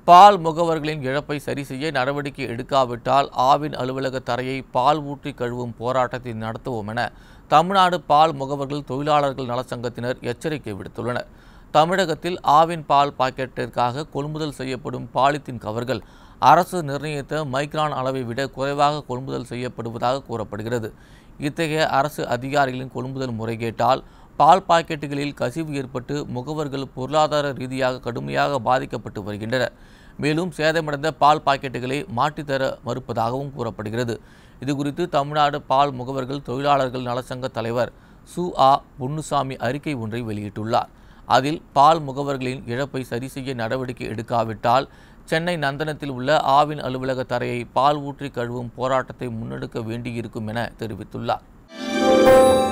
பால் முகவர்களின் இழப்பை சரி செய்ய நடவடிக்கை எடுக்காவிட்டால் ஆவின் அலுவலக தரையை பால் ஊற்றி கழுவும் போராட்டத்தை நடத்துவோம் என தமிழ்நாடு பால் முகவர்கள் தொழிலாளர்கள் நலச்சங்கத்தினர் எச்சரிக்கை விடுத்துள்ளனர் தமிழகத்தில் ஆவின் பால் பாக்கெட்டிற்காக கொள்முதல் செய்யப்படும் பாலித்தீன் கவர்கள் அரசு நிர்ணயித்த மைக்ரான் அளவை விட குறைவாக கொள்முதல் செய்யப்படுவதாக கூறப்படுகிறது இத்தகைய அரசு அதிகாரிகளின் கொள்முதல் முறைகேட்டால் பால் பாக்கெட்டுகளில் கசிவு ஏற்பட்டு முகவர்கள் பொருளாதார ரீதியாக கடுமையாக பாதிக்கப்பட்டு வருகின்றனர் மேலும் சேதமடைந்த பால் பாக்கெட்டுகளை மாற்றித்தர மறுப்பதாகவும் கூறப்படுகிறது இதுகுறித்து தமிழ்நாடு பால் முகவர்கள் தொழிலாளர்கள் நலச்சங்க தலைவர் சு ஆ பொன்னுசாமி அறிக்கை ஒன்றை வெளியிட்டுள்ளார் அதில் பால் முகவர்களின் இழப்பை சரி செய்ய நடவடிக்கை எடுக்காவிட்டால் சென்னை நந்தனத்தில் உள்ள ஆவின் அலுவலக தரையை பால் ஊற்றி கழுவும் போராட்டத்தை முன்னெடுக்க வேண்டியிருக்கும் என தெரிவித்துள்ளார்